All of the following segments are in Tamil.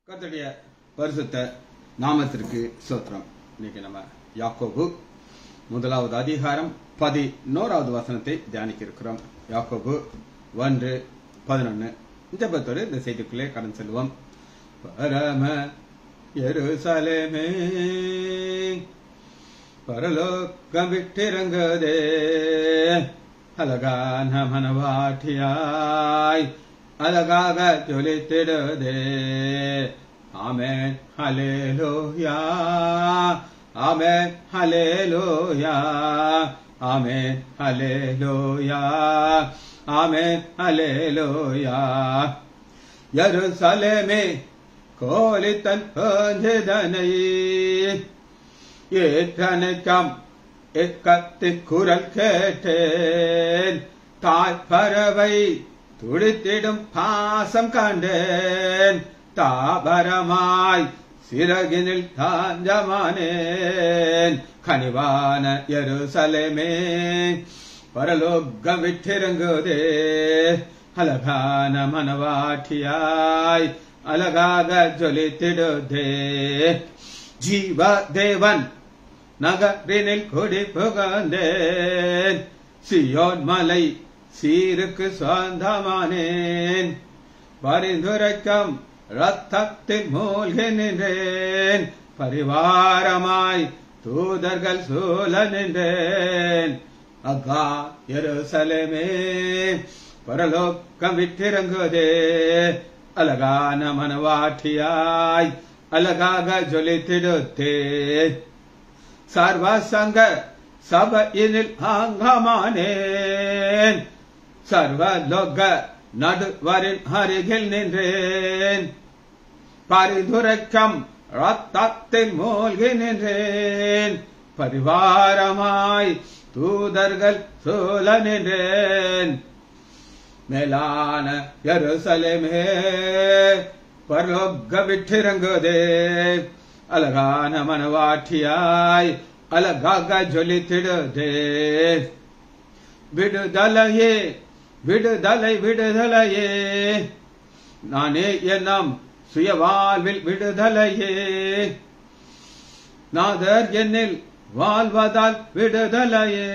கர்த்தருடைய பரிசுத்த நாமத்திற்கு சோத்திரம் இன்னைக்கு நம்ம யாக்கோபு முதலாவது அதிகாரம் பதினோராவது வசனத்தை தியானிக்க இருக்கிறோம் யாக்கோபு ஒன்று பதினொன்னு ஜபத்தோடு இந்த செய்திக்குள்ளே கடந்து செல்வோம் பரம எருசலேமே பரலோகம் விட்டிறங்குதே அழகான மனவாட்டியாய் அழகாக ஜொலித்திடுதே ஆமென் ஹalleluya ஆமென் ஹalleluya ஆமென் ஹalleluya ஆமென் ஹalleluya யெரூசலேமே கோலித்தன் கொஞ்சதனை ஏற்றனைக்கம் எக்கத்தின் குரல் கேட்டேன் தாய் பறவை துடித்திடும் பாசம் கண்டேன் தாபரமாய் சிறகினில் தாஞ்சமானேன் கனிவான எருசலேமே பரலோகம் விட்டிறங்குதே அழகான மனவாட்டியாய் அழகாக ஜொலித்திடுதே ஜீவ தேவன் நகரினில் கொடி புகந்தேன் சியோன் மலை சீருக்கு சொந்தமானேன் பரிந்துரைக்கம் ரத்தத்தில் மூழ்கி நின்றேன் பரிவாரமாய் தூதர்கள் சூழ நின்றேன் அக்கா எருசலேமே பரலோக்கம் விட்டிறங்குதே அழகான மனவாட்டியாய் அழகாக ஜொலித்திடுத்தே சர்வசங்க சபையினில் அங்கமானேன் சர்வலோக நடுவரின் அருகில் நின்றேன் பரிதுரைக்கம் ரத்தத்தில் மூழ்கி நின்றேன் பரிவாரமாய் தூதர்கள் சூழ நின்றேன் மேலான எருசலேமே பரலோக விட்டிறங்குதே அழகான மனவாட்டியாய் அழகாக ஜொலித்திடுதே விடுதலையே விடுதலை விடுதலையே நானே என்னும் சுய வாழ்வில் விடுதலையே நாதர் என்னில் வாழ்வதால் விடுதலையே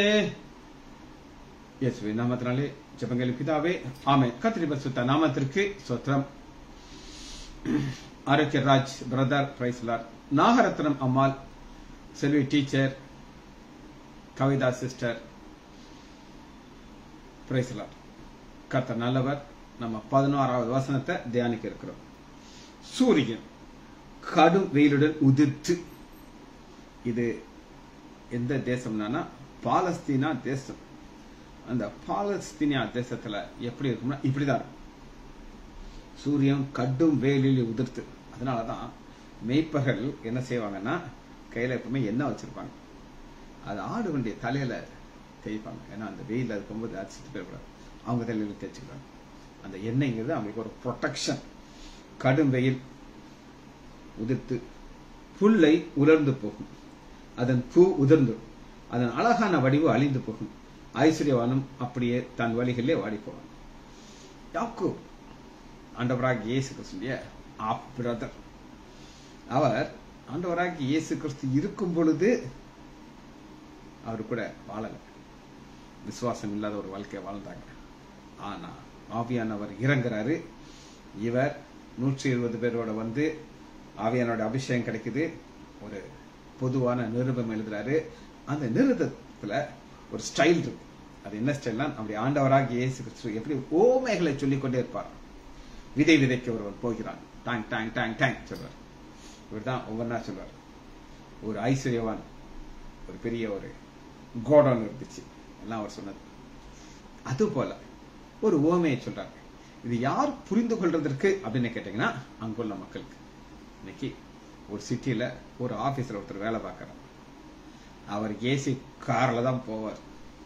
இயேசுவை நாமத்தினாலே ஜபங்கள் பிதாவே ஆமே கத்திரி பசுத்த நாமத்திற்கு சொத்திரம் ஆரோக்கியராஜ் பிரதர் பிரைஸ்லார் நாகரத்னம் அம்மாள் செல்வி டீச்சர் கவிதா சிஸ்டர் பிரைஸ்லார் கர்த்தர் நல்லவர் நம்ம பதினோராவது வசனத்தை தியானிக்க இருக்கிறோம் சூரியன் கடும் வெயிலுடன் உதிர்த்து இது எந்த தேசம்னா பாலஸ்தீனா தேசம் அந்த பாலஸ்தீனியா தேசத்துல எப்படி இருக்கும்னா இப்படிதான் இருக்கும் சூரியன் கடும் வெயிலில் உதிர்த்து அதனாலதான் மெய்ப்பகல் என்ன செய்வாங்கன்னா கையில எப்பவுமே எண்ணெய் வச்சிருப்பாங்க அது ஆடு வண்டிய தலையில தேய்ப்பாங்க ஏன்னா அந்த வெயில் இருக்கும்போது அடிச்சுட்டு போயிடக்கூடாது அவங்க தலையில தேய்ச்சிக்கிறாங்க அந்த எண்ணெய்ங்கிறது அவங்களுக்கு ஒரு ப்ரொடெக்ஷன் கடும் வெயில் உதிர்த்து புல்லை உலர்ந்து போகும் அதன் பூ உதிர்ந்து அதன் அழகான வடிவு அழிந்து போகும் ஐஸ்வர்யவானும் அப்படியே தன் வழிகளிலே வாடி போவான் யாக்கோ ஆண்டவராக இயேசு கிறிஸ்துடைய ஆப் பிரதர் அவர் ஆண்டவராக இயேசு கிறிஸ்து இருக்கும் பொழுது அவர் கூட வாழல விசுவாசம் இல்லாத ஒரு வாழ்க்கையை வாழ்ந்தாங்க ஆனா ஆவியானவர் இறங்குறாரு இவர் நூற்றி இருபது பேரோட வந்து ஆவியானோட அபிஷேகம் கிடைக்குது ஒரு பொதுவான நிருபம் எழுதுறாரு அந்த நிருபத்துல ஒரு ஸ்டைல் இருக்கு அது என்ன ஸ்டைல்னா அப்படி ஆண்டவராக இயேசு கிறிஸ்து எப்படி ஓமைகளை சொல்லிக் கொண்டே இருப்பார் விதை விதைக்க ஒருவன் போகிறான் டாங் டாங் டாங் டாங் சொல்வார் இவர் தான் ஒவ்வொன்றா சொல்வார் ஒரு ஐஸ்வர்யவான் ஒரு பெரிய ஒரு கோடவுன் இருந்துச்சு எல்லாம் அவர் சொன்னது அது போல ஒரு ஓமையை சொல்றாங்க இது யார் புரிந்து கொள்றதற்கு அப்படின்னு கேட்டீங்கன்னா அங்குள்ள மக்களுக்கு இன்னைக்கு ஒரு சிட்டியில ஒரு ஆபீஸ்ல ஒருத்தர் வேலை பார்க்கறார் அவர் ஏசி கார்ல தான் போவார்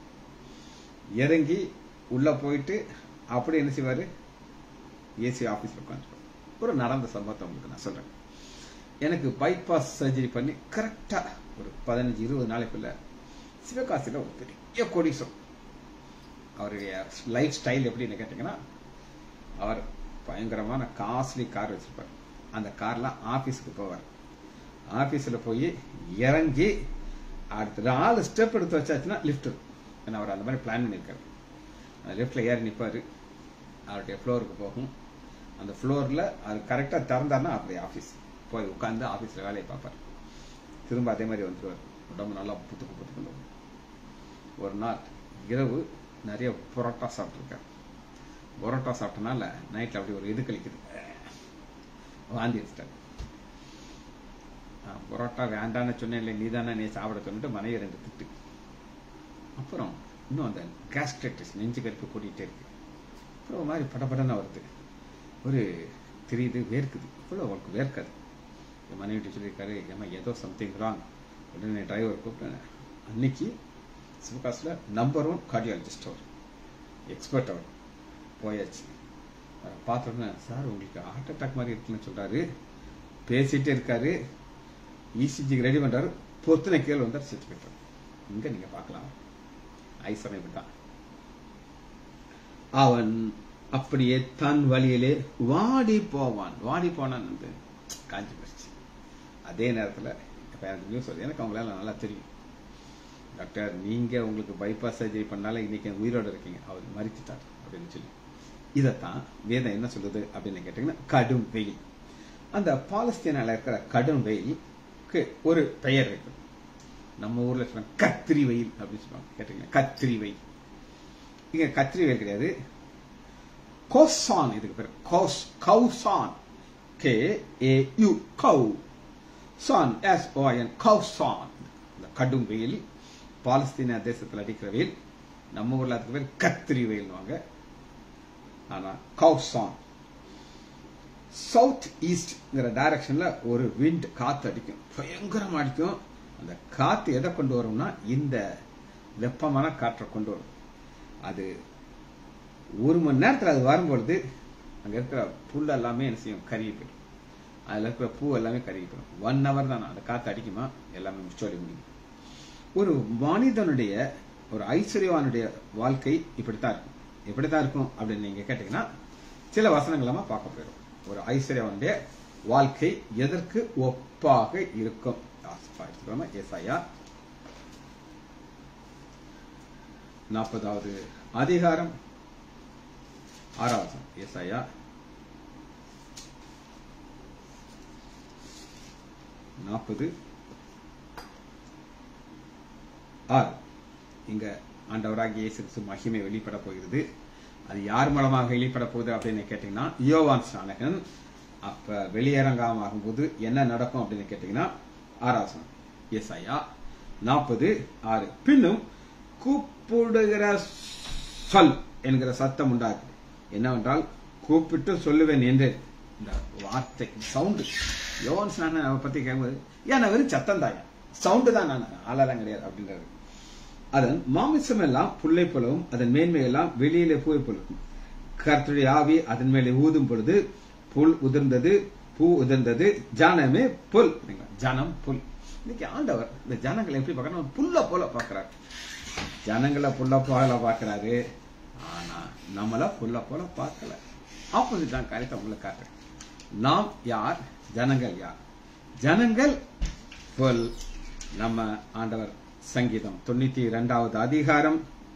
இறங்கி உள்ள போயிட்டு அப்படி என்ன செய்வாரு ஏசி ஆபீஸ்ல உட்காந்துருப்பார் ஒரு நடந்த சம்பவத்தை உங்களுக்கு நான் சொல்றேன் எனக்கு பைபாஸ் சர்ஜரி பண்ணி கரெக்டா ஒரு பதினஞ்சு இருபது நாளைக்குள்ள சிவகாசியில ஒரு பெரிய கொடிசம் அவருடைய லைஃப் ஸ்டைல் எப்படின்னு கேட்டீங்கன்னா அவர் பயங்கரமான காஸ்ட்லி கார் வச்சிருப்பார் அந்த கார்ல ஆபீஸ்க்கு போவார் ஆபீஸ்ல போய் இறங்கி அடுத்த நாலு ஸ்டெப் எடுத்து வச்சாச்சுன்னா லிஃப்ட் ஏன்னா அவர் அந்த மாதிரி பிளான் பண்ணியிருக்காரு அந்த லிஃப்ட்ல ஏறி நிற்பாரு அவருடைய ஃப்ளோருக்கு போகும் அந்த ஃப்ளோரில் அது கரெக்டாக திறந்தாருன்னா அப்படி ஆஃபீஸ் போய் உட்காந்து ஆஃபீஸில் வேலையை பார்ப்பார் திரும்ப அதே மாதிரி வந்துடுவார் உடம்பு நல்லா புத்துக்கு புத்துக்கு ஒரு நாள் இரவு நிறைய புரோட்டா சாப்பிட்ருக்காரு புரோட்டா சாப்பிட்டனால நைட்டில் அப்படி ஒரு இது கழிக்குது வாந்தி எடுத்துட்டாரு நான் புரோட்டா வேண்டான்னு சொன்னேன் இல்லை நீ தானே நீ சாப்பிட சொல்லிட்டு மனைவி ரெண்டு திட்டு அப்புறம் இன்னும் அந்த கேஸ்ட்ரைட்டிஸ் நெஞ்சு கருப்பு கூட்டிகிட்டே இருக்கு அப்புறம் ஒரு மாதிரி படபடன்னு வருது ஒரு தெரியுது வேர்க்குது இவ்வளோ அவளுக்கு வேர்க்காது என் மனைவிட்டு சொல்லியிருக்காரு ஏமா ஏதோ சம்திங் ராங் உடனே டிரைவர் கூப்பிட்டேன் அன்னைக்கு சிவகாசில் நம்பர் ஒன் கார்டியாலஜிஸ்ட் அவர் எக்ஸ்பர்ட் அவர் போயாச்சு பார்த்தோன்னே சார் உங்களுக்கு ஹார்ட் அட்டாக் மாதிரி இருக்குன்னு சொல்றாரு பேசிட்டே இருக்காரு இசிஜிக்கு ரெடி பண்றாரு பொத்துன கேள்வி வந்தார் செத்து போயிட்டார் இங்க நீங்க பார்க்கலாம் ஐசனை தான் அவன் அப்படியே தன் வழியிலே வாடி போவான் வாடி போனான் வந்து காஞ்சி போச்சு அதே நேரத்தில் இப்போ எனக்கு நியூஸ் வருது எனக்கு அவங்களால நல்லா தெரியும் டாக்டர் நீங்க உங்களுக்கு பைபாஸ் சர்ஜரி பண்ணால இன்னைக்கு உயிரோட இருக்கீங்க அவர் மறித்துட்டார் அப்படின்னு சொல்லி இதைத்தான் வேதம் என்ன சொல்லுது அப்படின்னு கேட்டீங்கன்னா கடும் வெயில் அந்த பாலஸ்தீனால இருக்கிற கடும் வெயிலுக்கு ஒரு பெயர் இருக்கு நம்ம ஊர்ல சொல்லுவாங்க கத்திரி வெயில் அப்படின்னு சொல்லுவாங்க கேட்டீங்கன்னா கத்திரி வெயில் இங்க கத்திரி வெயில் கிடையாது கோசான் இதுக்கு பேர் கோஸ் கௌசான் கே ஏ யு கௌ சான் எஸ் ஓ என் கௌசான் இந்த கடும் வெயில் பாலஸ்தீன தேசத்தில் அடிக்கிற வெயில் நம்ம ஊர்ல அதுக்கு பேர் கத்திரி வெயில்வாங்க ஆனா கௌசான் சவுத் ஈஸ்ட்ங்கிற டைரக்ஷன்ல ஒரு விண்ட் காத்து அடிக்கும் பயங்கரமா அடிக்கும் அந்த காத்து எதை கொண்டு வரும்னா இந்த வெப்பமான காற்றை கொண்டு வரும் அது ஒரு மணி நேரத்தில் அது வரும்பொழுது அங்க இருக்கிற புல் எல்லாமே என்ன செய்யும் கருகி போயிடும் அதுல இருக்கிற பூ எல்லாமே கருகி போயிடும் ஒன் ஹவர் தான் அந்த காத்து அடிக்குமா எல்லாமே முடிச்சோடி முடியும் ஒரு மனிதனுடைய ஒரு ஐஸ்வர்யவானுடைய வாழ்க்கை இப்படித்தான் இருக்கும் எப்படித்தான் இருக்கும் அப்படின்னு நீங்க கேட்டீங்கன்னா சில வசனங்களமா பார்க்க போயிடும் ஒரு ஐஸ்வர்யவானுடைய வாழ்க்கை எதற்கு ஒப்பாக இருக்கும் ஏசாயா நாற்பதாவது அதிகாரம் ஆறாவது ஏசாயா நாற்பது ஆறு இங்க ஆண்டவராகிய இயேசு கிறிஸ்து மகிமை வெளிப்பட போகிறது அது யார் மூலமாக வெளிப்பட போகுது அப்படின்னு கேட்டீங்கன்னா யோவான் ஸ்நானகன் அப்ப வெளியரங்கம் ஆகும்போது என்ன நடக்கும் அப்படின்னு கேட்டீங்கன்னா ஆராசனம் எஸ்ஐயா நாற்பது ஆறு பின்னும் கூப்பிடுகிற சொல் என்கிற சத்தம் உண்டாகுது என்னவென்றால் கூப்பிட்டு சொல்லுவேன் என்று இந்த வார்த்தை சவுண்டு யோவான் ஸ்நானன் பத்தி கேட்கும்போது ஏன் வெறும் சத்தம் தாயா சவுண்டு தான் நான் ஆளாலாம் கிடையாது அப்படின்றது அதன் மாமிசம் எல்லாம் புல்லை போலவும் அதன் மேன்மை எல்லாம் வெளியிலே பூவை போலும் கர்த்தருடைய ஆவி அதன் மேலே ஊதும் பொழுது புல் உதிர்ந்தது பூ உதிர்ந்தது ஜனமே புல் ஜனம் புல் இன்னைக்கு ஆண்டவர் இந்த ஜனங்களை எப்படி பார்க்கணும் புல்ல போல பார்க்கிறார் ஜனங்களை புல்ல போல பார்க்கிறாரு ஆனா நம்மள புல்ல போல பார்க்கல ஆப்போசிட் தான் காரியத்தை உங்களுக்கு காட்டுறேன் நாம் யார் ஜனங்கள் யார் ஜனங்கள் புல் நம்ம ஆண்டவர் சங்கீதம் தொண்ணூத்தி இரண்டாவது அதிகாரம்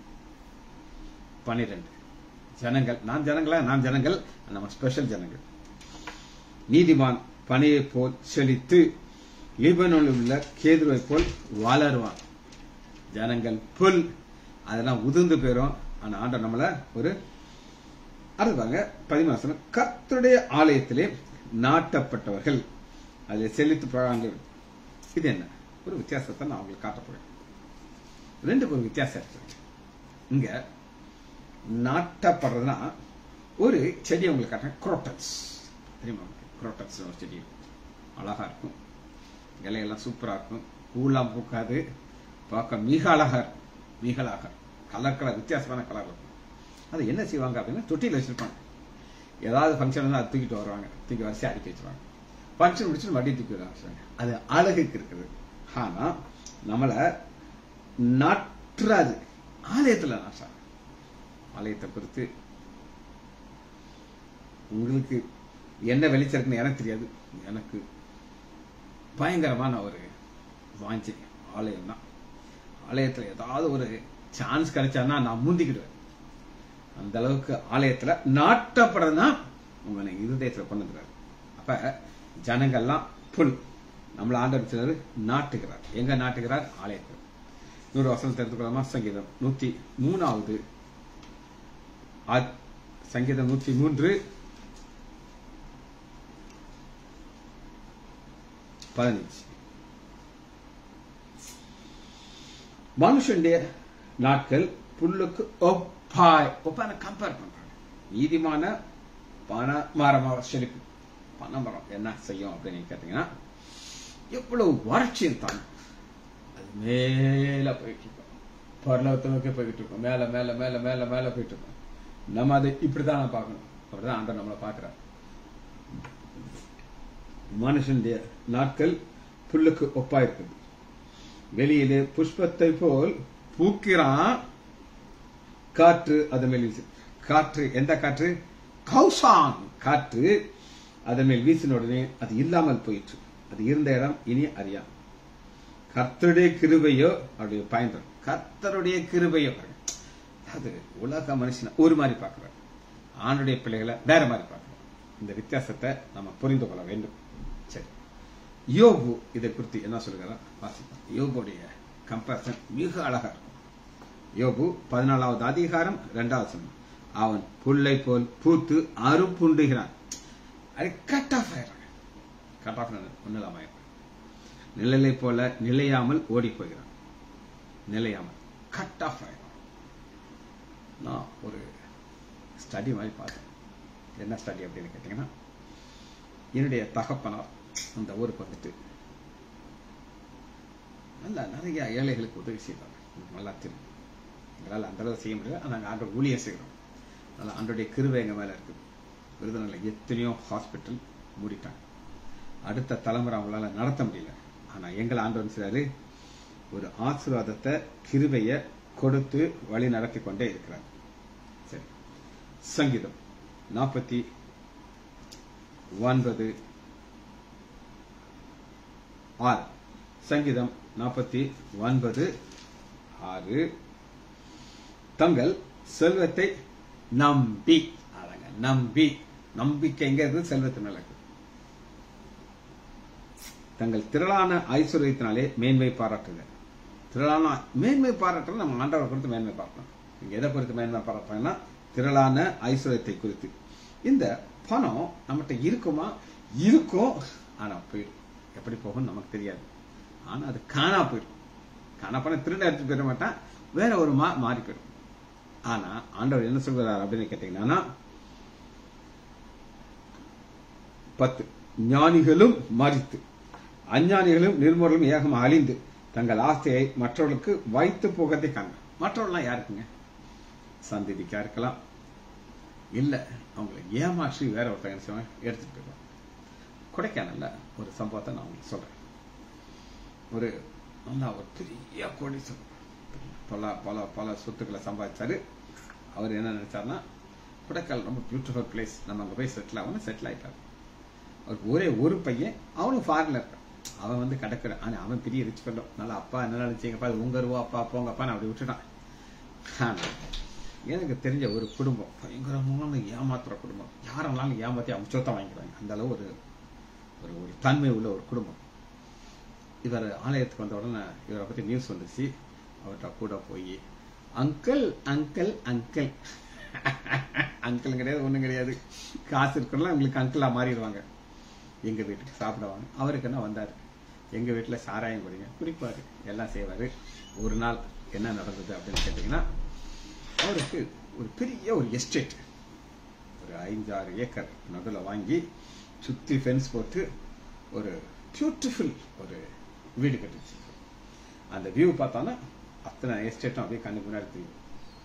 பனிரெண்டு ஜனங்கள் நாம் ஜனங்களா நாம் ஜனங்கள் நம்ம ஸ்பெஷல் ஜனங்கள் நீதிமான் பனியை போல் செழித்து லிபனோனில் உள்ள கேதுவை போல் வளருவான் ஜனங்கள் புல் அதெல்லாம் உதிர்ந்து போயிரும் ஆனா ஆண்டவர் நம்மள ஒரு அடுத்தாங்க பதிமாசனம் கர்த்தருடைய ஆலயத்திலே நாட்டப்பட்டவர்கள் அதில் செழித்து போறாங்க இது என்ன ஒரு வித்தியாசத்தை நான் உங்களுக்கு காட்ட போறேன் ரெண்டுக்கு ஒரு வித்தியாசம் இருக்கு இங்க நாட்டப்படுறதுனா ஒரு செடி உங்களுக்கு காட்டுறேன் குரோட்டன்ஸ் தெரியுமா குரோட்டன்ஸ் ஒரு செடி அழகா இருக்கும் இலையெல்லாம் சூப்பரா இருக்கும் பூலாம் பூக்காது பார்க்க மிக அழகா இருக்கும் மிக அழகா கலர் கலர் வித்தியாசமான கலர் இருக்கும் அது என்ன செய்வாங்க அப்படின்னா தொட்டியில் வச்சிருப்பாங்க ஏதாவது ஃபங்க்ஷன் வந்து அது தூக்கிட்டு வருவாங்க தூக்கி வரிசை அடிக்க வச்சிருவாங்க ஃபங்க்ஷன் முடிச்சுட்டு மறுபடியும் தூக்கி வச்சுருவாங்க அது அழகுக்கு இருக்குது ஆனா நம்மளை நாற்றாது ஆலயத்துல நாற்றா ஆலயத்தை பொறுத்து உங்களுக்கு என்ன வெளிச்சருக்குன்னு எனக்கு தெரியாது எனக்கு பயங்கரமான ஒரு வாஞ்சி ஆலயம் தான் ஆலயத்துல ஏதாவது ஒரு சான்ஸ் கிடைச்சான்னா நான் முந்திக்கிடுவேன் அந்த அளவுக்கு ஆலயத்துல நாட்டப்படுறதுனா உங்களை இருதயத்துல கொண்டு வந்துறாரு அப்ப ஜனங்கள்லாம் புல் நம்மள ஆண்டவர் சிலர் நாட்டுகிறார் எங்க நாட்டுகிறார் ஆலயத்தில் நூறு வசனம் தெரிந்துக்கொள்ளாமா சங்கீதம் நூத்தி மூணாவது ஆ- சங்கீதம் நூத்தி மூன்று பதினஞ்சு மனுஷனுடைய நாட்கள் புல்லுக்கு ஒப்பாய் ஒப்பான கம்பேர் பண்றாங்க நீதிமான பண மரமாக செழிப்பு பனை மரம் என்ன செய்யும் அப்படின்னு கேட்டீங்கன்னா எவ்வளவு வறட்சி இருந்தாலும் அது மேல போயிட்டு இருக்கும் பரலோகத்தை நோக்கி போய்கிட்டு இருக்கும் மேல மேல மேல மேல மேல போயிட்டு இருக்கும் நம்ம அதை இப்படிதான் நான் பார்க்கணும் அப்படிதான் ஆண்டவர் நம்மளை பார்க்கிறார் மனுஷனுடைய நாட்கள் புல்லுக்கு ஒப்பா இருக்குது வெளியிலே புஷ்பத்தை போல் பூக்கிறான் காற்று அதன் மேல் வீசு காற்று எந்த காற்று கௌசான் காற்று அதன் மேல் வீசின உடனே அது இல்லாமல் போயிற்று அது இருந்த இடம் இனி அறியாம் கர்த்தருடைய கிருபையோ அப்படி பயன்படும் கர்த்தருடைய கிருபையோ அது உலக மனுஷனை ஒரு மாதிரி பார்க்கிறார் ஆணுடைய பிள்ளைகளை வேற மாதிரி பார்க்கிறார் இந்த வித்தியாசத்தை நம்ம புரிந்து கொள்ள வேண்டும் சரி யோபு இதை குறித்து என்ன சொல்கிறார் வாசிப்போம் யோபுடைய கம்பேரிசன் மிக அழகா இருக்கும் யோபு பதினாலாவது அதிகாரம் இரண்டாவது சொன்ன அவன் புல்லை போல் பூத்து அறுப்புண்டுகிறான் அது கட் ஆஃப் ஆயிடுறான் கட் ஆஃப் ஒன்னுலாம் ஆயிடுறான் நிழலை போல நிலையாமல் ஓடி போகிறான் நிலையாமல் கட் ஆஃப் ஆயிடுறான் நான் ஒரு ஸ்டடி மாதிரி பார்த்தேன் என்ன ஸ்டடி அப்படின்னு கேட்டீங்கன்னா என்னுடைய தகப்பனார் அந்த ஊருக்கு வந்துட்டு நல்லா நிறைய ஏழைகளுக்கு உதவி செய்வாங்க எனக்கு நல்லா தெரியும் எங்களால் அந்த அளவு செய்ய முடியல நாங்கள் ஆண்டோட ஊழியம் செய்கிறோம் அதனால் ஆண்டோடைய கிருவை எங்கள் மேலே இருக்குது விருதுநகரில் எத்தனையோ ஹாஸ்பிட்டல் மூடிட்டாங்க அடுத்த தலைமுறை அவங்களால நடத்த முடியல ஆனால் எங்களை ஆண்டவன் செய்றாரு ஒரு ஆசீர்வாதத்தை கிருபைய கொடுத்து வழி நடத்தி கொண்டே இருக்கிறார் சரி சங்கீதம் நாற்பத்தி ஒன்பது ஆறு சங்கீதம் நாற்பத்தி ஒன்பது ஆறு தங்கள் செல்வத்தை நம்பி அதாங்க நம்பி நம்பிக்கை எங்க இருக்கு செல்வத்து மேல இருக்கு தங்கள் திரளான ஐஸ்வர்யத்தினாலே மேன்மை பாராட்டுங்க திரளான மேன்மை பாராட்டுறது நம்ம ஆண்டவரை குறித்து மேன்மை பார்க்கணும் நீங்க எதை குறித்து மேன்மை பாராட்டுறாங்கன்னா திரளான ஐஸ்வர்யத்தை குறித்து இந்த பணம் நம்மகிட்ட இருக்குமா இருக்கும் ஆனா போயிடும் எப்படி போகும் நமக்கு தெரியாது ஆனா அது காணா போயிடும் காணா பணம் திருட எடுத்து போயிட மாட்டான் வேற ஒரு மா மாறி போயிடும் ஆனா ஆண்டவர் என்ன சொல்கிறார் அப்படின்னு கேட்டீங்கன்னா பத்து ஞானிகளும் மறித்து அஞ்ஞானிகளும் நிர்மூலம் ஏகம் அழிந்து தங்கள் ஆஸ்தியை மற்றவர்களுக்கு வைத்து போகத்தை காண மற்றவர்கள்லாம் யாருக்குங்க சந்ததிக்கா இருக்கலாம் இல்ல அவங்களை ஏமாற்றி வேற ஒருத்தங்க என்ன செய்வாங்க? எடுத்துட்டு போயிடுவாங்க கொடைக்கானல்ல ஒரு சம்பவத்தை நான் உங்களுக்கு சொல்றேன் ஒரு நல்லா ஒரு பெரிய கோடீஸ்வரர் பல பல பல சொத்துக்களை சம்பாதிச்சாரு அவர் என்ன நினைச்சாருன்னா கொடைக்கானல் ரொம்ப பியூட்டிஃபுல் பிளேஸ் நம்ம அங்க போய் செட்டில் ஆகணும் செட்டில் ஆயிட்டாரு அவருக்கு ஒரே ஒரு பையன் அவனும் ஃபாரின்ல இருக்கான் அவன் வந்து கடற்கரை ஆனா அவன் பெரிய ரிச் பண்ணோம் நல்லா அப்பா என்ன நினைச்சீங்கப்பா இது உங்க ரூபா அப்பா போங்கப்பா நான் அப்படி விட்டுட்டான் ஆனா எனக்கு தெரிஞ்ச ஒரு குடும்பம் பயங்கரமான ஏமாத்துற குடும்பம் யாரெல்லாம் ஏமாத்தி அவங்க சொத்தை வாங்கிக்கிறாங்க அந்த அளவு ஒரு ஒரு ஒரு தன்மை உள்ள ஒரு குடும்பம் இவர் ஆலயத்துக்கு வந்த உடனே இவரை பத்தி நியூஸ் வந்துச்சு அவர்கிட்ட கூட போய் அங்கிள் அங்கிள் அங்கிள் அங்கிள் கிடையாது ஒண்ணும் கிடையாது காசு இருக்கிறலாம் உங்களுக்கு அங்கிளா மாறிடுவாங்க எங்க வீட்டுக்கு சாப்பிடுவாங்க அவருக்கு என்ன வந்தாரு எங்க வீட்டுல சாராயம் குடிங்க குடிப்பாரு எல்லாம் செய்வாரு ஒரு நாள் என்ன நடந்தது அப்படின்னு கேட்டீங்கன்னா அவருக்கு ஒரு பெரிய ஒரு எஸ்டேட் ஒரு ஐந்தாறு ஏக்கர் நடுவில் வாங்கி சுத்தி ஃபென்ஸ் போட்டு ஒரு பியூட்டிஃபுல் ஒரு வீடு கட்டுச்சு அந்த வியூ பார்த்தானா அத்தனை எஸ்டேட்டும் அப்படியே கண்ணுக்கு முன்னாடி தெரியும்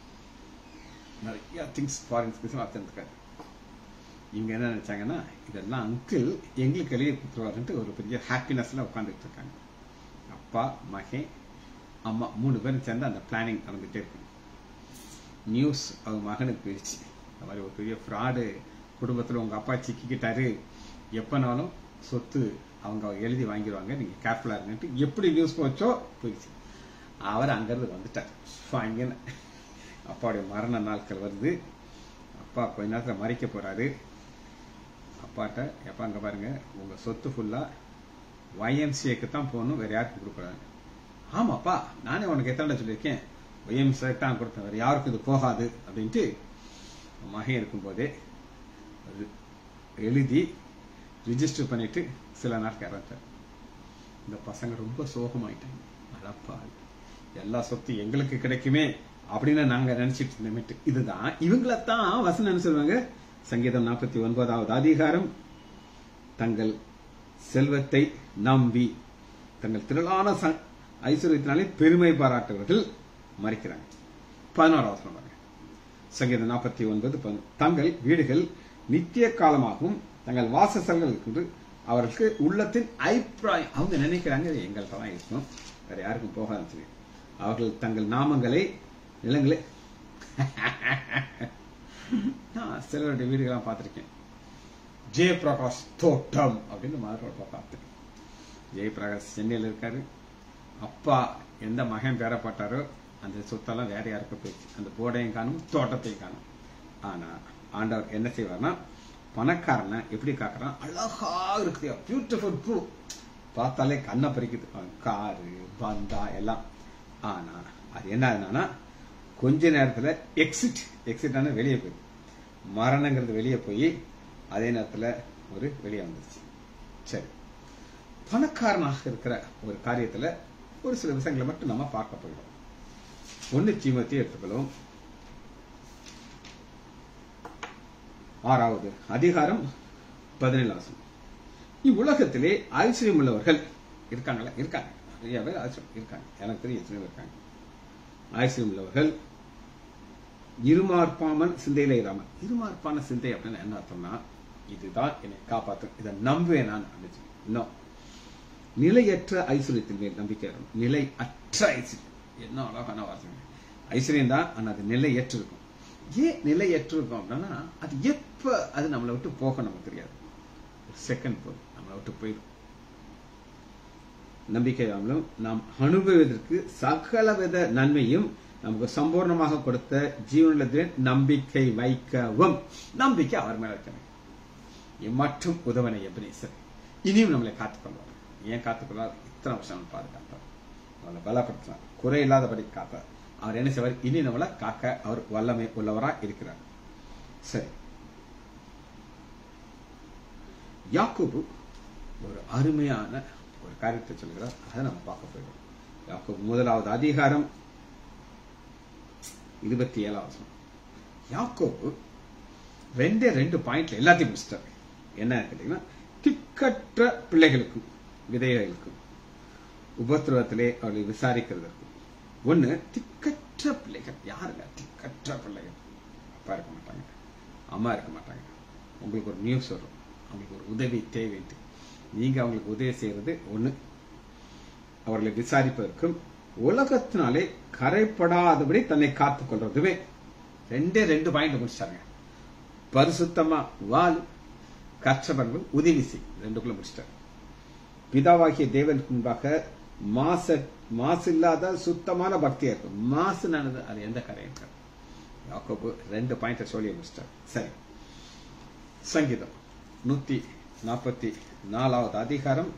நிறைய திங்ஸ் ஃபாரின் திங்ஸ் அத்தனை இருக்காரு இவங்க என்ன நினைச்சாங்கன்னா இதெல்லாம் அங்கிள் எங்களுக்கு எழுதி கொடுத்துருவாருன்ட்டு ஒரு பெரிய ஹாப்பினஸ்ல உட்காந்துட்டு இருக்காங்க அப்பா மகன் அம்மா மூணு பேரும் சேர்ந்து அந்த பிளானிங் நடந்துகிட்டே இருக்கு நியூஸ் அவங்க மகனுக்கு போயிடுச்சு இந்த மாதிரி ஒரு பெரிய ஃப்ராடு குடும்பத்துல உங்க அப்பா சிக்கிக்கிட்டாரு எப்பனாலும் சொத்து அவங்க எழுதி வாங்கிடுவாங்க நீங்க கேர்ஃபுல்லா இருங்கன்ட்டு எப்படி நியூஸ் போச்சோ போயிடுச்சு அவர் அங்கிருந்து வந்துட்டார் வாங்கின அப்பாவுடைய மரண நாட்கள் வருது அப்பா கொஞ்ச நேரத்துல மறிக்க போறாரு அப்பாட்ட எப்பா அங்க பாருங்க உங்க சொத்து ஃபுல்லா YMCA-க்கு தான் போகணும் வேற யாருக்கும் கொடுக்கூடாது ஆமாப்பா நானே உனக்கு எத்தனை சொல்லியிருக்கேன் YMCA தான் கொடுத்தேன் வேற யாருக்கும் இது போகாது அப்படின்ட்டு மகன் இருக்கும்போதே அது எழுதி ரிஜிஸ்டர் பண்ணிட்டு சில நாட்கள் இறந்தார் இந்த பசங்க ரொம்ப சோகமாயிட்டாங்க அடப்பா எல்லா சொத்து எங்களுக்கு கிடைக்குமே அப்படின்னு நாங்க நினைச்சிட்டு இருந்தோமேட்டு இதுதான் இவங்களத்தான் வசனம் என்ன சொல்லுவாங்க சங்கீதம் நாற்பத்தி ஒன்பதாவது அதிகாரம் தங்கள் செல்வத்தை நம்பி தங்கள் திரளான ச- ஐஸ்வர்யத்தினாலே பெருமை பாராட்டுவர்கள் மறிக்கிறாங்க பதினோராவது வசனம் பாருங்க சங்கீதம் நாற்பத்தி ஒன்பது பதினொன்று. தங்கள் வீடுகள் நித்திய காலமாகவும் தங்கள் வாசஸ்தலங்கள் இருக்கின்ற அவர்களுக்கு உள்ளத்தின் அபிப்பிராயம் அவங்க நினைக்கிறாங்க இது எங்கள்கிட்ட தான் இருக்கணும் வேற யாருக்கும் போகாதுன்னு சொல்லி அவர்கள் தங்கள் நாமங்களை நிலங்களை நான் சிலருடைய வீடுகள்லாம் பார்த்திருக்கேன் ஜெயபிரகாஷ் தோட்டம் அப்படின்னு மாதிரி பார்த்தேன் ஜெயபிரகாஷ் சென்னையில் இருக்காரு அப்பா எந்த மகன் பேரப்பட்டாரோ அந்த சொத்தெல்லாம் வேற யாருக்கும் போயிடுச்சு அந்த போர்டையும் காணும் தோட்டத்தையும் காணும் ஆனா ஆண்டவர் என்ன செய்வார்னா பணக்காரனை எப்படி காக்குறான் அழகா இருக்குது பியூட்டிஃபுல் பூ பார்த்தாலே கண்ணை பறிக்குது அவன் காரு பந்தா எல்லாம் ஆனா அது என்ன ஆகுதுன்னா கொஞ்ச நேரத்துல எக்ஸிட் எக்ஸிட்டான வெளியே போயிடுது மரணங்கிறது வெளியே போய் அதே நேரத்துல ஒரு வெளியே வந்துருச்சு சரி பணக்காரனாக இருக்கிற ஒரு காரியத்துல ஒரு சில விஷயங்களை மட்டும் நம்ம பார்க்க போயிடும் ஒன்னு தீமத்தி எடுத்துக்கொள்ளும் ஆறாவது அதிகாரம் பதினேழாவது இவ்வுலகத்திலே ஐஸ்வர்யம் உள்ளவர்கள் இருக்காங்களா இருக்காங்க நிறைய பேர் ஐஸ்வர்யம் இருக்காங்க எனக்கு தெரியும் எத்தனை பேர் இருக்காங்க ஐஸ்வர்யம் உள்ளவர்கள் இருமார்ப்பாமன் சிந்தையில இராமன் இருமார்ப்பான சிந்தை அப்படின்னு என்ன அர்த்தம்னா இதுதான் என்னை காப்பாற்றும் இதை நம்புவேன் நான் அப்படின்னு இன்னும் நிலையற்ற ஐஸ்வர்யத்தின் மேல் நம்பிக்கை இருக்கணும் நிலை அற்ற ஐஸ்வர்யம் என்ன அழகான வார்த்தை ஐஸ்வர்யம் தான் ஆனா அது நிலையற்று இருக்கும் ஏன் நிலையற்று இருக்கும் அப்படின்னா அது எப்ப அது நம்மளை விட்டு போக நமக்கு தெரியாது ஒரு செகண்ட் போதும் நம்மளை விட்டு போயிடும் நம்பிக்கையாமலும் நாம் அனுபவிப்பதற்கு சகலவித நன்மையும் நமக்கு சம்பூர்ணமாக கொடுத்த ஜீவனத்திலே நம்பிக்கை வைக்கவும் நம்பிக்கை அவர் மேல வைக்கணும் மற்றும் உதவனை எபனேசர் இனியும் நம்மளை காத்துக்கொள்வார் ஏன் காத்துக்கொள்வார் இத்தனை வருஷம் நம்ம பாதுகாப்பார் நம்மளை பலப்படுத்தினார் குறை இல்லாதபடி காத்தார் அவர் என்ன செய்வார் இனி நம்மளை காக்க அவர் வல்லமை உள்ளவரா இருக்கிறார் சரி யாக்கோபு ஒரு அருமையான ஒரு காரியத்தை சொல்கிறார் அதை நம்ம பார்க்க போயிடும் யாக்கோபு முதலாவது அதிகாரம் இருபத்தி ஏழாவது வசனம். யாக்கோபு ரெண்டே ரெண்டு பாயிண்ட்ல எல்லாத்தையும் முடிச்சிட்டார் என்ன கேட்டீங்கன்னா திக்கற்ற பிள்ளைகளுக்கும் விதைகளுக்கும் உபத்திரவத்திலே அவர்களை விசாரிக்கிறதற்கும் ஒண்ணு திக்கற்ற பிள்ளைகள் யாருங்க திக்கற்ற பிள்ளைகள் அப்பா இருக்க மாட்டாங்க அம்மா இருக்க மாட்டாங்க உங்களுக்கு ஒரு நியூஸ் வரும் அவங்களுக்கு ஒரு உதவி தேவைன்ட்டு நீங்க அவங்களுக்கு உதவி செய்யறது ஒண்ணு அவர்களை விசாரிப்பதற்கும் உலகத்தினாலே கரைப்படாதபடி தன்னை காத்துக் கொள்றதுமே ரெண்டே ரெண்டு பாயிண்ட் முடிச்சிட்டாங்க பரிசுத்தமா வாழ் கற்றவர்கள் உதவி செய் ரெண்டுக்குள்ள முடிச்சிட்டாங்க பிதாவாகிய தேவனுக்கு முன்பாக மாச மாசு இல்லாத சுத்தமான பக்தியா இருக்கும் மாசு நடந்தது அது எந்த கரையும் இருக்காது யாக்கோபு ரெண்டு பாயிண்ட் சொல்லி முடிச்சிட்டார் சரி சங்கீதம் நூத்தி நாற்பத்தி நாலாவது அதிகாரம்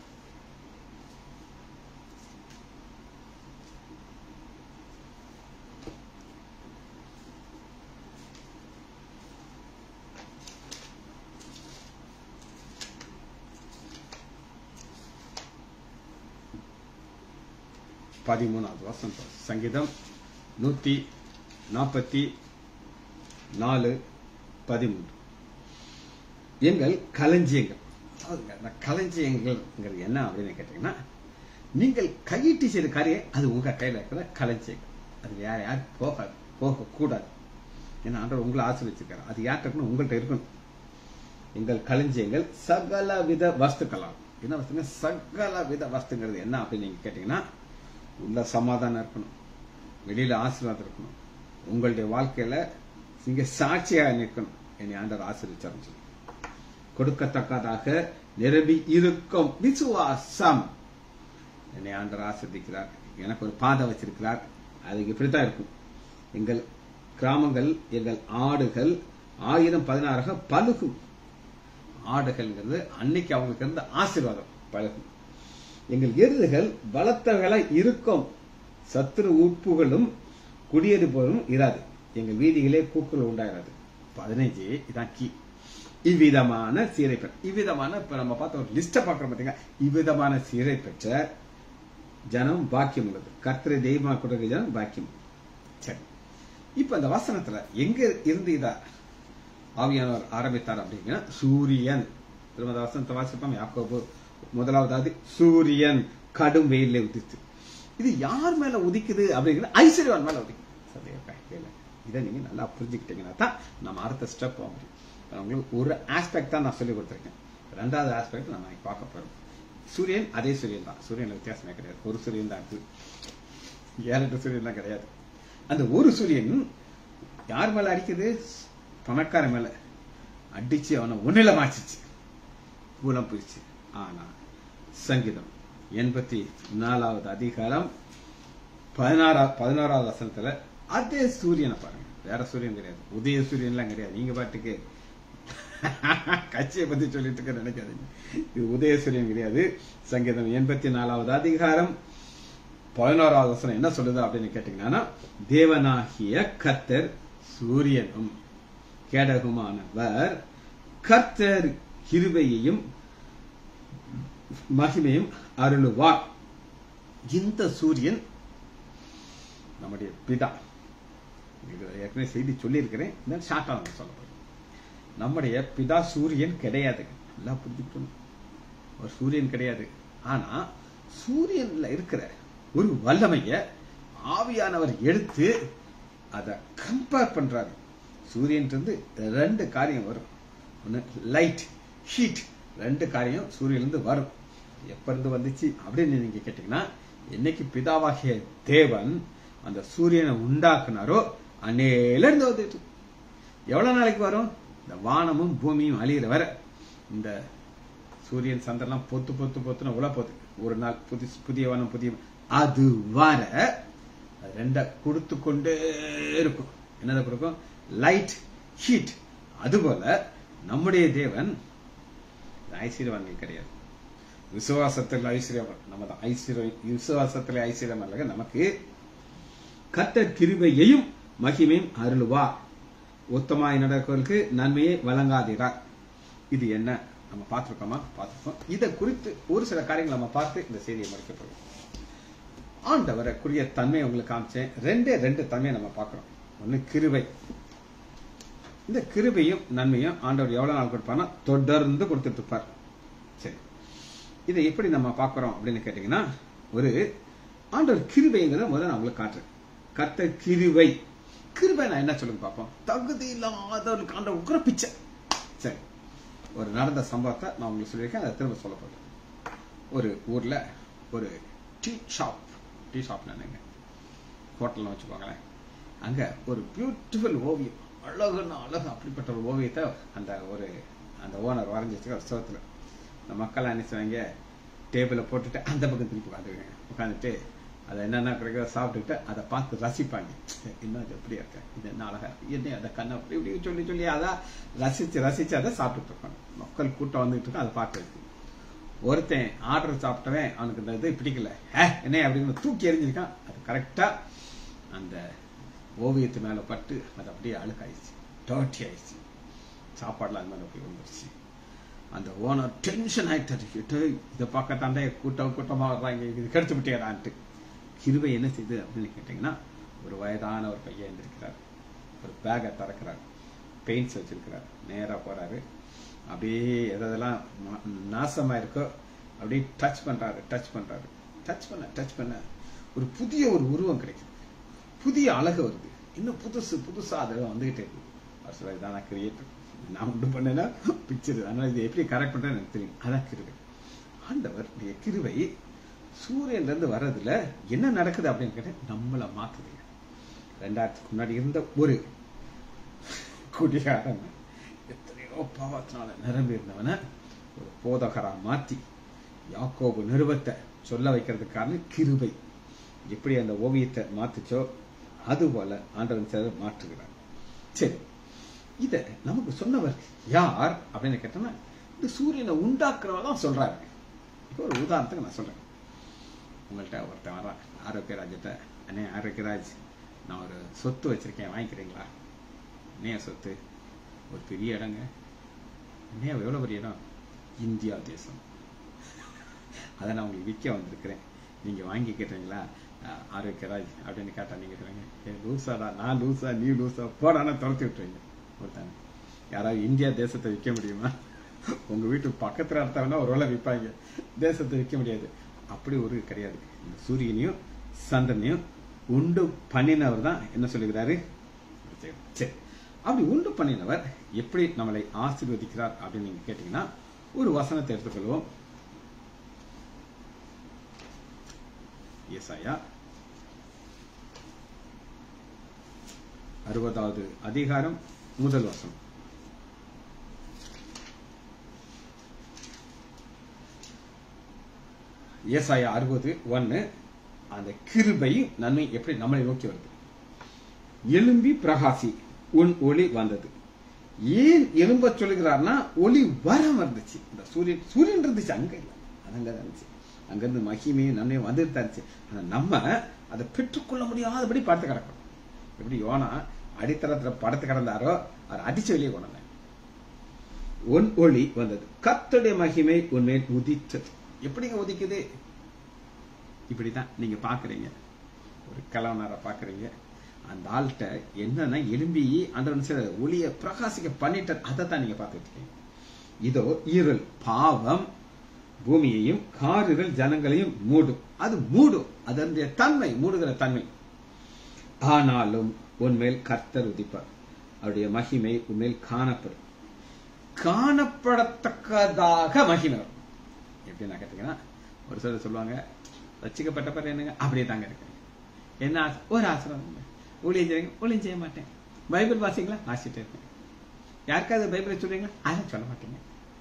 பதிமூணாவது வசனம் சங்கீதம் நூத்தி நாற்பத்தி நாலு பதிமூன்று எங்கள் களஞ்சியங்கள் அதாவதுங்க, இந்த களஞ்சியங்கள்ங்கிறது என்ன அப்படின்னு கேட்டீங்கன்னா நீங்கள் கையிட்டு செய்த காரியம் அது உங்க கையில இருக்கிற களஞ்சியங்கள் அது வேற யார் போகாது போக கூடாது ஏன்னா ஆண்டவர் உங்களை ஆசிரியச்சிருக்காரு அது யார்கிட்ட இருக்கணும் உங்கள்கிட்ட இருக்கணும் எங்கள் களஞ்சியங்கள் சகல வித வஸ்துக்களாகும் என்ன வஸ்துங்க சகல வித வஸ்துங்கிறது என்ன அப்படின்னு நீங்க கேட்டீங்கன்னா உள்ள சமாதானம் இருக்கணும் வெளியில ஆசீர்வாதம் இருக்கணும் உங்களுடைய வாழ்க்கையில நீங்க சாட்சியாக நிற்கணும் என்னை ஆண்டவர் ஆசீர்வதிச்சாருன்னு சொல்லி கொடுக்கத்தக்கதாக நிரம்பி இருக்கும் விசுவாசம் என்னை ஆண்டவர் ஆசிர்வதிக்கிறார் எனக்கு ஒரு பாதை வச்சிருக்கிறார் அது இப்படித்தான் இருக்கும் எங்கள் கிராமங்கள் எங்கள் ஆடுகள் ஆயிரம் பதினாறாக பழுகும் ஆடுகள்ங்கிறது அன்னைக்கு அவங்களுக்கு இருந்த ஆசீர்வாதம் பழகும் எங்கள் எருதுகள் பலத்தவர்களாய் இருக்கும் சத்துரு உப்புகளும் குடியேறுபவரும் இராது எங்கள் வீதிகளே கூக்குள் உண்டாயிராது பதினைஞ்சு இதான் கீ இவ்விதமான சீரை பெற்ற இவ்விதமான இப்ப நம்ம பார்த்த ஒரு லிஸ்ட பாக்குறோம் பாத்தீங்க இவ்விதமான சீரை பெற்ற ஜனம் பாக்கியம் உள்ளது கர்த்தரை தெய்வமா கொடுக்க ஜனம் பாக்கியம் சரி இப்ப இந்த வசனத்துல எங்க இருந்து இத ஆவியானவர் ஆரம்பித்தார் அப்படின்னா சூரியன் திரும்ப அந்த வசனத்தை வாசிப்போம் யாக்கோபு முதலாவதாவது சூரியன் கடும் வெயிலே உதித்து இது யார் மேல உதிக்குது அப்படிங்கிற ஐஸ்வர்யவான் மேல உதிக்குது சந்தேகம் இல்லை இதை நீங்க நல்லா புரிஞ்சுக்கிட்டீங்கன்னா தான் நம்ம அடுத்த ஸ்டெப் போக முடியும் இப்ப உங்களுக்கு ஒரு ஆஸ்பெக்ட் தான் நான் சொல்லி கொடுத்துருக்கேன் ரெண்டாவது ஆஸ்பெக்ட் நான் நாளைக்கு பார்க்க போறோம் சூரியன் அதே சூரியன் தான் சூரியன் வித்தியாசமே கிடையாது ஒரு சூரியன் தான் இருக்கு ஏழு எட்டு சூரியன் தான் கிடையாது அந்த ஒரு சூரியன் யார் மேல அடிக்குது பணக்கார மேல அடிச்சு அவனை ஒன்னில மாச்சிச்சு பூலம் போயிடுச்சு ஆனா சங்கீதம் எண்பத்தி நாலாவது அதிகாரம் பதினாறா பதினாறாவது வசனத்துல அதே சூரியனை பாருங்க வேற சூரியன் கிடையாது உதய சூரியன்லாம் கிடையாது நீங்க பாட்டுக்கு கட்சியை பத்தி சொல்லிட்டு இருக்க நினைக்காதீங்க இது உதய சூரியன் கிடையாது சங்கீதம் எண்பத்தி நாலாவது அதிகாரம் பதினோராவது வசனம் என்ன சொல்லுது அப்படின்னு கேட்டீங்கன்னா தேவனாகிய கர்த்தர் சூரியனும் கேடகுமானவர் கர்த்தர் கிருபையையும் மகிமையும் அருளுவார் இந்த சூரியன் நம்முடைய பிதா இது ஏற்கனவே செய்தி சொல்லியிருக்கிறேன் இந்த ஷார்ட்டா நம்ம சொல்ல போறோம் நம்முடைய பிதா சூரியன் கிடையாது நல்லா புரிஞ்சுக்கணும் ஒரு சூரியன் கிடையாது ஆனா சூரியன்ல இருக்கிற ஒரு வல்லமைய ஆவியானவர் எடுத்து அதை கம்பேர் பண்றாரு சூரியன் இருந்து ரெண்டு காரியம் வரும் ஒன்னு லைட் ஹீட் ரெண்டு காரியம் சூரியன்ல வரும் எப்ப இருந்து வந்துச்சு அப்படின்னு நீங்க கேட்டீங்கன்னா என்னைக்கு பிதாவாகிய தேவன் அந்த சூரியனை உண்டாக்குனாரோ அன்னையில இருந்து வந்துட்டு எவ்வளவு நாளைக்கு வரும் இந்த வானமும் பூமியும் அழியிற வர இந்த சூரியன் சந்திரன்லாம் பொத்து பொத்து பொத்துன்னு உள்ள போகுது ஒரு நாள் புதி புதிய வானம் புதிய அது வர அது ரெண்ட கொடுத்து கொண்டே இருக்கும் என்னதை கொடுக்கும் லைட் ஹீட் அதுபோல நம்முடைய தேவன் ஐஸ்வர்யவான்கள் கிடையாது விசுவாசத்தில் ஐஸ்வர்யம் நம்ம தான் ஐஸ்வர்யம் விசுவாசத்தில் ஐஸ்வர்யம் அல்ல நமக்கு கர்த்தர் கிருபையையும் மகிமையும் அருளுவா உத்தமாய் நடக்கிறவர்களுக்கு நன்மையை வழங்காதீரார் இது என்ன நம்ம பார்த்திருக்கோமா பார்த்திருக்கோம் இதை குறித்து ஒரு சில காரியங்களை நம்ம பார்த்து இந்த செய்தியை முடிக்க போறோம் ஆண்டவரைக்குரிய தன்மையை உங்களுக்கு காமிச்சேன் ரெண்டே ரெண்டு தன்மையை நம்ம பார்க்கிறோம் ஒன்னு கிருபை இந்த கிருபையும் நன்மையும் ஆண்டவர் எவ்வளவு நாள் கொடுப்பார்னா தொடர்ந்து கொடுத்துட்டு இருப்பார் சரி இதை எப்படி நம்ம பார்க்கிறோம் அப்படின்னு கேட்டீங்கன்னா ஒரு ஆண்டவர் கிருபைங்கிறத முதல்ல நான் உங்களுக்கு காட்டுறேன் கர்த்த கிருபை கிருபை நான் என்ன சொல்லுங்க பார்ப்போம் தகுதி இல்லாதவர்களுக்கு ஆண்டவர் உக்கிர பிச்சை சரி ஒரு நடந்த சம்பவத்தை நான் உங்களுக்கு சொல்லியிருக்கேன் அதை திரும்ப சொல்ல போறேன் ஒரு ஊர்ல ஒரு டீ ஷாப் டீ ஷாப் நினைங்க ஹோட்டல்னு வச்சுக்கோங்களேன் அங்க ஒரு பியூட்டிஃபுல் ஓவியம் அழகுன்னா அழகு அப்படிப்பட்ட ஒரு ஓவியத்தை அந்த ஒரு அந்த ஓனர் வரைஞ்சி வச்சுக்க உற்சவத்துல இந்த மக்கள் என்ன செய்வாங்க டேபிளை போட்டுட்டு அந்த பக்கம் திருப்பி உட்காந்துருவாங்க உட்காந்துட்டு அதை என்னென்ன கிடைக்கிறத சாப்பிட்டுட்டு அதை பார்த்து ரசிப்பாங்க இன்னும் அது எப்படி இருக்க இது என்ன அழகா இருக்கு என்ன அதை கண்ணை அப்படி இப்படி சொல்லி சொல்லி அதை ரசிச்சு ரசிச்சு அதை சாப்பிட்டுட்டு இருப்பாங்க மக்கள் கூட்டம் வந்துட்டு இருக்கும் அதை பார்க்கறதுக்கு ஒருத்தன் ஆர்டர் சாப்பிட்டவன் அவனுக்கு இந்த இது பிடிக்கல ஹே என்ன அப்படின்னு தூக்கி எறிஞ்சிருக்கான் அது கரெக்டா அந்த ஓவியத்து மேல பட்டு அது அப்படியே அழுக்காயிடுச்சு டர்ட்டி ஆயிடுச்சு சாப்பாடுலாம் அது மேல போய் வந்துருச்சு அந்த ஓனர் டென்ஷன் ஆயிட்டு இதை பார்க்கத்தாண்டே கூட்டம் கூட்டமா வர்றாங்க இது கெடுத்து விட்டேடான்ட்டு கிருபை என்ன செய்யுது அப்படின்னு கேட்டீங்கன்னா ஒரு வயதான ஒரு பையன் இருந்திருக்கிறார் ஒரு பேக்கை திறக்கிறார் பெயிண்ட்ஸ் வச்சிருக்கிறார் நேரா போறாரு அப்படியே எதெல்லாம் நாசமா இருக்கோ அப்படியே டச் பண்றாரு டச் பண்றாரு டச் பண்ண டச் பண்ண ஒரு புதிய ஒரு உருவம் கிடைக்குது புதிய அழகு வருது இன்னும் புதுசு புதுசா அதெல்லாம் வந்துகிட்டே இருக்கு அவர் சொல்ல இதான் நான் கிரியேட்டர் நான் உண்டு பண்ணேன்னா பிக்சர் அதனால இது எப்படி கரெக்ட் பண்றேன்னு எனக்கு தெரியும் அதான் கிருவை ஆண்டவர் கிருவை சூரியன்ல இருந்து வர்றதுல என்ன நடக்குது அப்படின்னு கேட்டா நம்மள மாத்துது ரெண்டாயிரத்துக்கு முன்னாடி இருந்த ஒரு குடிகாரன் எவ்வளோ பாவத்தினால நிரம்பி இருந்தவனை ஒரு போதகரா மாத்தி யாக்கோபு நிருபத்தை சொல்ல வைக்கிறதுக்கான கிருபை எப்படி அந்த ஓவியத்தை மாத்துச்சோ அது போல ஆண்டவன் சிலர் மாற்றுகிறார் சரி இத நமக்கு சொன்னவர் யார் அப்படின்னு கேட்டோம்னா இந்த சூரியனை உண்டாக்குறவர் தான் சொல்றாரு இப்போ ஒரு உதாரணத்துக்கு நான் சொல்றேன் உங்கள்கிட்ட ஒருத்தன் வரான் ஆரோக்கியராஜ்கிட்ட அண்ணே ஆரோக்கியராஜ் நான் ஒரு சொத்து வச்சிருக்கேன் வாங்கிக்கிறீங்களா என்னைய சொத்து ஒரு பெரிய இடங்க என்னையா எவ்வளோ பெரிய இடம் இந்தியா தேசம் அதை நான் உங்களுக்கு விற்க வந்திருக்கிறேன் நீங்க வாங்கிக்கிறீங்களா அஹ், ஆரோக்கியராஜ் அப்படின்னு கேட்டா நீங்க சொல்லுங்க ஏ லூசாடா நான் லூசா நீ லூசா போடான்னு துரத்தி விட்டுருவீங்க ஒருத்தாங்க யாராவது இந்தியா தேசத்தை விற்க முடியுமா உங்க வீட்டு பக்கத்துல இடத்தவனா ஒரு வேளை விற்பாங்க தேசத்தை விற்க முடியாது அப்படி ஒரு கிடையாது இந்த சூரியனையும் சந்திரனையும் உண்டு பண்ணினவர் தான் என்ன சொல்லுகிறாரு சரி அப்படி உண்டு பண்ணினவர் எப்படி நம்மளை ஆசீர்வதிக்கிறார் அப்படின்னு நீங்க கேட்டீங்கன்னா ஒரு வசனத்தை எடுத்துக்கொள்வோம் ஏசாயா அறுபதாவது அதிகாரம் முதல் வசனம் ஏசாயா அறுபது ஒன்னு அந்த கிருபையும் நன்மை எப்படி நம்மளை நோக்கி வருது எலும்பி பிரகாசி உன் ஒளி வந்தது ஏன் எலும்ப சொல்லுகிறார்னா ஒளி வர வந்துச்சு இந்த சூரியன் சூரியன் இருந்துச்சு அங்க இல்ல அது அங்க இருந்துச்சு அங்கிருந்து மகிமையும் நன்மையும் வந்துட்டு தான் இருந்துச்சு ஆனா நம்ம அதை பெற்றுக்கொள்ள முடியாதபடி பார்த்து கிடக்கணும் எப்படி யோனா அடித்தளத்துல படுத்து கிடந்தாரோ அவர் அடிச்சு வெளியே கொண்டாங்க உன் ஒளி வந்தது கர்த்தருடைய மகிமை உன்மேல் உதித்தது எப்படிங்க உதிக்குது இப்படிதான் நீங்க பாக்குறீங்க ஒரு கலவனரை பாக்குறீங்க அந்த ஆள்கிட்ட என்னன்னா எலும்பி அந்த ஒளிய பிரகாசிக்க பண்ணிட்டார் அதை தான் நீங்க பார்த்துட்டு இருக்கீங்க இதோ இருள் பாவம் பூமியையும் காரிருள் ஜனங்களையும் மூடும் அது மூடும் அதனுடைய தன்மை மூடுகிற தன்மை ஆனாலும் உன்மேல் கர்த்தர் உதிப்பார் அவருடைய மகிமை உன்மேல் காணப்படும் காணப்படத்தக்கதாக மகிமை வரும். எப்படின்னா கேட்டீங்கன்னா ஒரு சிலர் சொல்லுவாங்க ரசிக்கப்பட்ட பிறகு என்னங்க அப்படியே தாங்க இருக்கு என்ன ஆசை? ஒரு ஆசிரம் ஊழியம் செய்யுங்க ஊழியம் செய்ய மாட்டேன் பைபிள் வாசிங்களா வாசிட்டு இருக்கேன் யாருக்காவது பைபிளை சொல்றீங்களா அதெல்லாம் சொல்ல மாட்டேங்க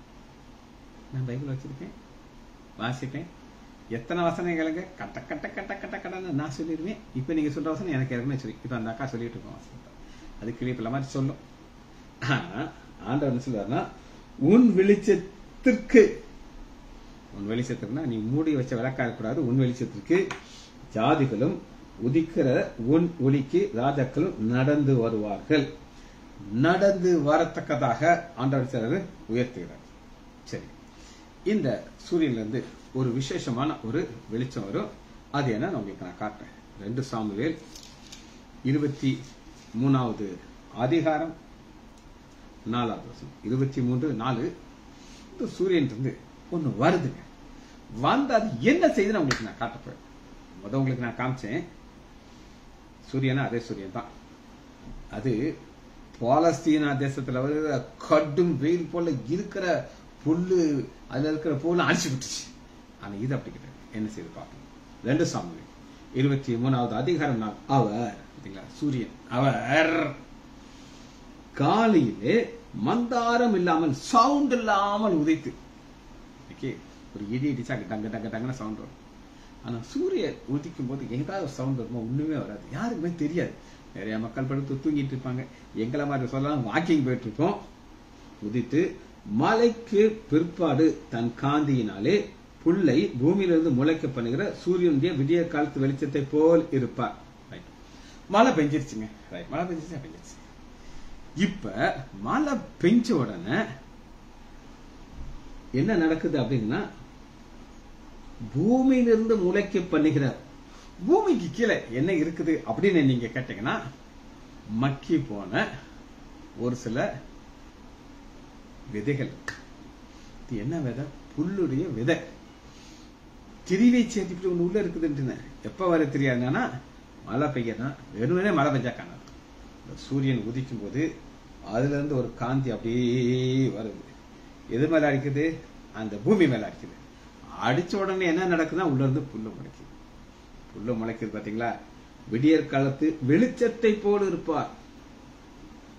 நான் பைபிள் வச்சிருக்கேன் வாசிப்பேன் எத்தனை வசனங்களுங்க கட்ட கட்ட கட்ட கட்ட கட்டன்னு நான் சொல்லிடுவேன் இப்போ நீங்க சொல்ற வசனம் எனக்கு ஏற்கனவே சொல்லி இப்போ அந்த அக்கா சொல்லிட்டு இருக்கோம் வசனத்தை அது கிளிப்பில் மாதிரி சொல்லும் ஆனா ஆண்டவர் என்ன சொல்லுவாருன்னா உன் வெளிச்சத்திற்கு உன் வெளிச்சத்திற்குனா நீ மூடி வச்ச விளக்கா இருக்கக்கூடாது உன் வெளிச்சத்திற்கு ஜாதிகளும் உதிக்கிற உன் ஒளிக்கு ராஜாக்களும் நடந்து வருவார்கள் நடந்து வரத்தக்கதாக ஆண்டவர் சிலர் உயர்த்துகிறார் சரி இந்த சூரியன்ல இருந்து ஒரு விசேஷமான ஒரு வெளிச்சம் வரும் அது என்ன நான் உங்களுக்கு நான் காட்டுறேன் ரெண்டு சாமுவேல் இருபத்தி மூணாவது அதிகாரம் நாலாவது வசனம் இருபத்தி மூன்று நாலு இந்த சூரியன் இருந்து ஒண்ணு வருதுங்க வந்து அது என்ன செய்யுதுன்னு உங்களுக்கு நான் காட்டப்போறேன் முத உங்களுக்கு நான் காமிச்சேன் சூரியனா அதே சூரியன் தான் அது பாலஸ்தீனா தேசத்துல வந்து கடும் வெயில் போல இருக்கிற புல்லு அதுல இருக்கிற புல்ல அழிச்சு விட்டுச்சு ஆனா இது அப்படி கிடையாது என்ன செய்து பார்க்கணும் ரெண்டு சாமி இருபத்தி மூணாவது அதிகாரம் நாள் அவர் பாத்தீங்களா சூரியன் அவர் காலையிலே மந்தாரம் இல்லாமல் சவுண்ட் இல்லாமல் உதைத்து ஓகே ஒரு இடி இடிச்சா டங்க டங்க டங்குன்னு சவுண்ட் வரும் ஆனா சூரியன் உதிக்கும் போது எங்காவது ஒரு சவுண்ட் வருமோ ஒண்ணுமே வராது யாருக்குமே தெரியாது நிறைய மக்கள் படுத்து தூங்கிட்டு இருப்பாங்க எங்களை மாதிரி சொல்லலாம் வாக்கிங் போயிட்டு இருப்போம் உதித்து மலைக்கு பிற்பாடு தன் காந்தியினாலே புல்லை பூமியிலிருந்து முளைக்க பண்ணுகிற சூரியனுடைய விடிய காலத்து வெளிச்சத்தை போல் இருப்பார் ரைட் மழை பெஞ்சிருச்சுங்க ரைட் மழை பெஞ்சிருச்சா பெஞ்சிருச்சு இப்ப மழை பெஞ்ச உடனே என்ன நடக்குது அப்படின்னா பூமியிலிருந்து முளைக்க பண்ணுகிற பூமிக்கு கீழே என்ன இருக்குது அப்படின்னு நீங்க கேட்டீங்கன்னா மக்கி போன ஒரு சில விதைகள் இது என்ன விதை புல்லுடைய விதை திரிவை சேர்த்துட்டு ஒண்ணு உள்ள இருக்குதுன்னு எப்ப வர தெரியாதுன்னா மழை பெய்யணும் வெறுமனே மழை பெஞ்சா காணாது இந்த சூரியன் உதிக்கும் போது அதுல இருந்து ஒரு காந்தி அப்படியே வருது எது மேல அடிக்குது அந்த பூமி மேல அடிக்குது அடிச்ச உடனே என்ன நடக்குதுன்னா உள்ள இருந்து புல்லு முளைக்குது புல்லு முளைக்குது பாத்தீங்களா விடியற் காலத்து வெளிச்சத்தை போல் இருப்பார்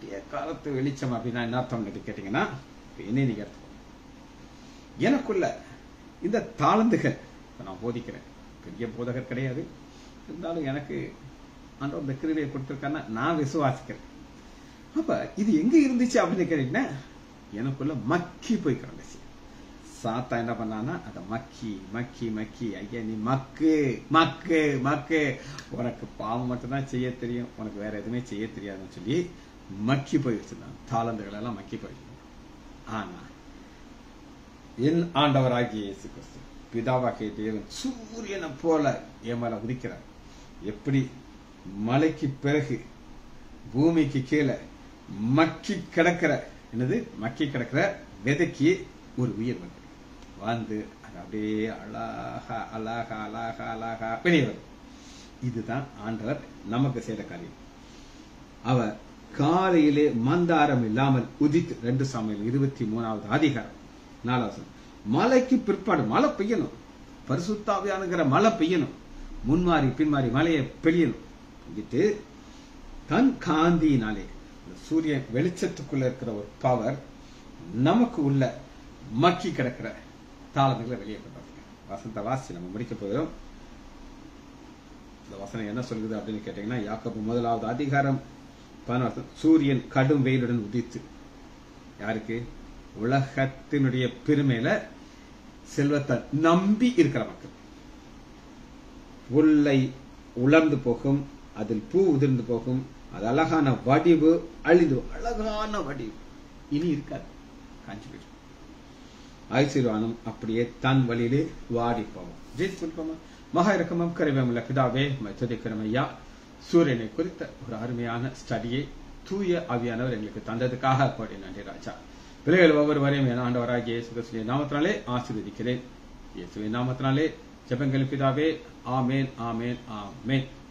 விடிய காலத்து வெளிச்சம் அப்படின்னா என்ன அர்த்தம் கேட்டீங்கன்னா இப்ப என்ன நீங்க எடுத்துக்கோ எனக்குள்ள இந்த தாளந்துகள் இப்ப நான் போதிக்கிறேன் பெரிய போதகர் கிடையாது இருந்தாலும் எனக்கு ஆண்டவர் இந்த கிருவியை கொடுத்திருக்காருன்னா நான் விசுவாசிக்கிறேன் அப்ப இது எங்க இருந்துச்சு அப்படின்னு கேட்டீங்கன்னா எனக்குள்ள மக்கி போய் கிடந்துச்சு சாத்தா என்ன பண்ணான்னா அதை மக்கி மக்கி மக்கி ஐயா நீ மக்கு மக்கு மக்கு உனக்கு பாவம் மட்டும்தான் செய்ய தெரியும் உனக்கு வேற எதுவுமே செய்ய தெரியாதுன்னு சொல்லி மக்கி போய் வச்சிருந்தான் தாளந்துகள் எல்லாம் மக்கி போய் வச்சிருந்தான் ஆனா என் ஆண்டவராகிய இயேசு கிறிஸ்து பிதாவாகிய தேவன் சூரியனை போல என் மேல உதிக்கிறார் எப்படி மலைக்கு பிறகு பூமிக்கு கீழே மக்கி கிடக்கிற என்னது மக்கி கிடக்கிற விதைக்கு ஒரு உயிர் வந்து வந்து அது அப்படியே அழகா அழகா அழகா அழகா வெளியே வரும் இதுதான் ஆண்டவர் நமக்கு செய்த காரியம் அவர் காலையிலே மந்தாரம் இல்லாமல் உதித்து ரெண்டு சமையல் இருபத்தி மூணாவது அதிகாரம் நாலாவது மலைக்கு பிற்பாடு மழை பெய்யணும் பரிசுத்தாவியானுங்கிற மழை பெய்யணும் முன்மாறி பின்மாறி மலையை பெய்யணும் பெய்யிட்டு தன் காந்தியினாலே இந்த சூரியன் வெளிச்சத்துக்குள்ள இருக்கிற ஒரு பவர் நமக்கு உள்ள மக்கி கிடக்கிற தாளங்களை வெளியே கொண்டு வரணும். வசந்த வாசி நம்ம முடிக்க போகிறோம் இந்த வசனம் என்ன சொல்லுது அப்படின்னு கேட்டீங்கன்னா யாக்கோபு முதலாவது அதிகாரம் பதினாறு சூரியன் கடும் வெயிலுடன் உதித்து யாருக்கு உலகத்தினுடைய பெருமையில செல்வத்தை நம்பி இருக்கிற மக்கள் புல்லை உலர்ந்து போகும் அதில் பூ உதிர்ந்து போகும் அது அழகான வடிவு அழிந்து அழகான வடிவு இனி இருக்காது காஞ்சி போயிடும் ஐஸ்வர்வானும் அப்படியே தன் வழியிலே வாடி போவோம் ஜெயித்து கொடுப்போமா மகா இறக்கமும் கருவியமுள்ள பிதாவே துதிக்கிறோம் ஐயா சூரியனை குறித்த ஒரு அருமையான ஸ்டடியை தூய ஆவியானவர் எங்களுக்கு தந்ததுக்காக கோடி நன்றி ராஜா பிள்ளைகள் ஒவ்வொருவரையும் என் ஆண்டவராகிய இயேசு கிறிஸ்துவின் நாமத்தினாலே ஆசீர்வதிக்கிறேன் இயேசுவின் நாமத்தினாலே ஜெபங்கள் பிதாவே ஆமேன் ஆமேன் ஆமேன்